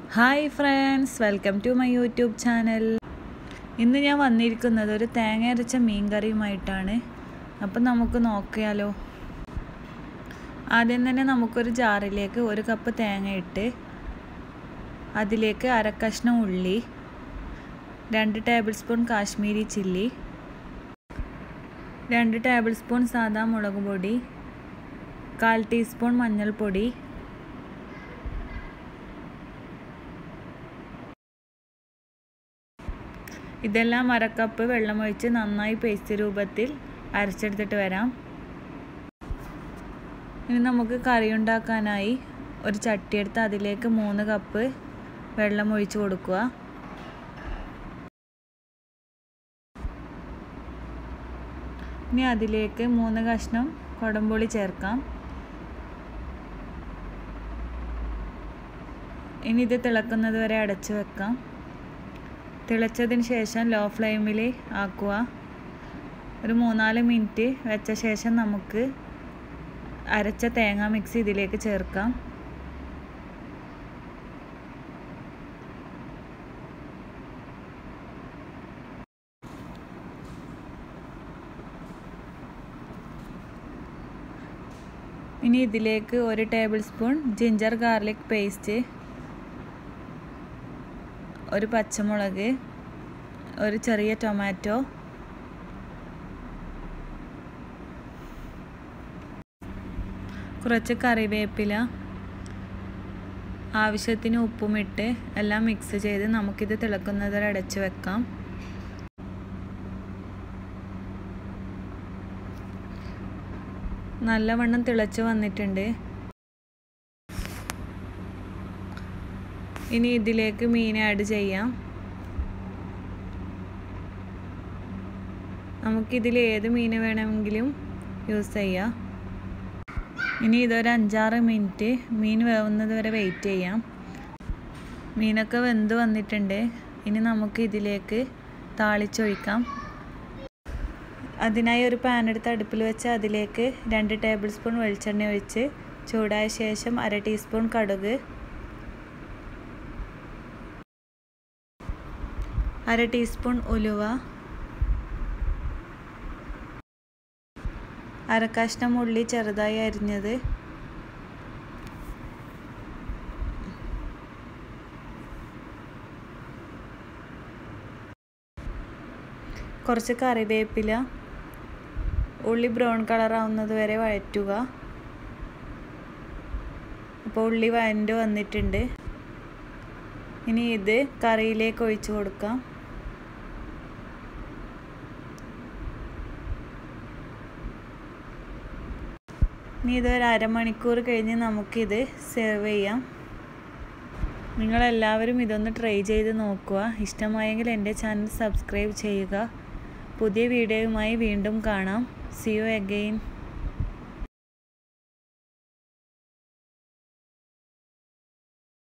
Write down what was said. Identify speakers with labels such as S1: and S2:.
S1: hi friends welcome to my YouTube channel ഇന്ന് ഞാൻ വന്നിരിക്കുന്നത് ഒരു തേങ്ങ അരച്ച മീൻ കറിയുമായിട്ടാണ് അപ്പം നമുക്ക് നോക്കിയാലോ ആദ്യം തന്നെ നമുക്കൊരു ജാറിലേക്ക് ഒരു കപ്പ് തേങ്ങ ഇട്ട് അതിലേക്ക് അരക്കഷ്ണം ഉള്ളി രണ്ട് ടേബിൾ സ്പൂൺ കാശ്മീരി ചില്ലി രണ്ട് ടേബിൾ സ്പൂൺ സാദാ മുളക് പൊടി കാൽ ടീസ്പൂൺ മഞ്ഞൾപ്പൊടി ഇതെല്ലാം അരക്കപ്പ് വെള്ളമൊഴിച്ച് നന്നായി പേസ്റ്റ് രൂപത്തിൽ അരച്ചെടുത്തിട്ട് വരാം ഇനി നമുക്ക് കറി ഉണ്ടാക്കാനായി ഒരു ചട്ടി എടുത്ത് അതിലേക്ക് മൂന്ന് കപ്പ് വെള്ളം ഒഴിച്ച് കൊടുക്കുക ഇനി അതിലേക്ക് മൂന്ന് കഷ്ണം കുടംപുളി ചേർക്കാം ഇനി ഇത് തിളക്കുന്നത് വരെ അടച്ചു വെക്കാം തിളച്ചതിന് ശേഷം ലോ ഫ്ലെയിമിൽ ആക്കുക ഒരു മൂന്നാല് മിനിറ്റ് വെച്ച ശേഷം നമുക്ക് അരച്ച തേങ്ങ മിക്സ് ഇതിലേക്ക് ചേർക്കാം ഇനി ഇതിലേക്ക് ഒരു table spoon ginger garlic paste ഒരു പച്ചമുളക് ഒരു ചെറിയ ടൊമാറ്റോ കുറച്ച് കറിവേപ്പില ആവശ്യത്തിന് ഉപ്പുമിട്ട് എല്ലാം മിക്സ് ചെയ്ത് നമുക്കിത് തിളക്കുന്നത് വരെ അടച്ചു വെക്കാം നല്ലവണ്ണം തിളച്ച് വന്നിട്ടുണ്ട് ഇനി ഇതിലേക്ക് മീൻ ആഡ് ചെയ്യാം നമുക്കിതിൽ ഏത് മീൻ വേണമെങ്കിലും യൂസ് ചെയ്യാം ഇനി ഇതൊരു അഞ്ചാറ് മിനിറ്റ് മീൻ വേവുന്നത് വരെ വെയിറ്റ് ചെയ്യാം മീനൊക്കെ വെന്ത് വന്നിട്ടുണ്ട് ഇനി നമുക്ക് ഇതിലേക്ക് താളിച്ചൊഴിക്കാം അതിനായി ഒരു പാൻ എടുത്ത് അടുപ്പിൽ വെച്ച് അതിലേക്ക് രണ്ട് ടേബിൾ സ്പൂൺ വെളിച്ചെണ്ണ ഒഴിച്ച് ചൂടായ ശേഷം അര ടീസ്പൂൺ കടുക് അര ടീസ്പൂൺ ഉലുവ അര കഷ്ണം ഉള്ളി ചെറുതായി അരിഞ്ഞത് കുറച്ച് കറിവേപ്പില ഉള്ളി ബ്രൗൺ കളർ ആവുന്നത് വരെ വഴറ്റുക അപ്പോൾ ഉള്ളി വഴണ്ട് വന്നിട്ടുണ്ട് ഇനി ഇത് കറിയിലേക്ക് ഒഴിച്ചു കൊടുക്കാം ഇനി ഇതൊരു അരമണിക്കൂർ കഴിഞ്ഞ് നമുക്കിത് സെർവ് ചെയ്യാം നിങ്ങളെല്ലാവരും ഇതൊന്ന് ട്രൈ ചെയ്ത് നോക്കുക ഇഷ്ടമായെങ്കിൽ എൻ്റെ ചാനൽ സബ്സ്ക്രൈബ് ചെയ്യുക പുതിയ വീഡിയോയുമായി വീണ്ടും കാണാം സി യു അഗെയിൻ